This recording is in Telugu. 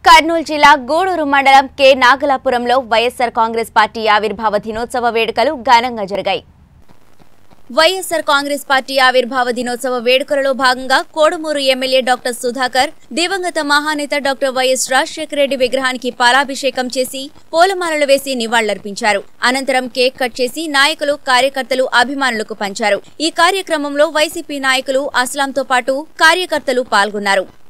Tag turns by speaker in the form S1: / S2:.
S1: కర్నూలు జిల్లా గూడూరు మండలం కె నాగలాపురంలో వైఎస్సార్ కాంగ్రెస్ పార్టీ ఆవిర్భావ దినోత్సవ వేడుకలు ఘనంగా జరిగాయి వైఎస్సార్ కాంగ్రెస్ పార్టీ ఆవిర్భావ దినోత్సవ వేడుకలలో భాగంగా కోడుమూరు ఎమ్మెల్యే డాక్టర్ సుధాకర్ దివంగత మహానేత డాక్టర్ వైఎస్ రాజశేఖర రెడ్డి విగ్రహానికి పాలాభిషేకం చేసి పూలమాలలు వేసి నివాళులర్పించారు అనంతరం కేక్ కట్ చేసి నాయకులు కార్యకర్తలు అభిమానులకు పంచారు ఈ కార్యక్రమంలో వైసీపీ నాయకులు అస్లాంతో పాటు కార్యకర్తలు పాల్గొన్నారు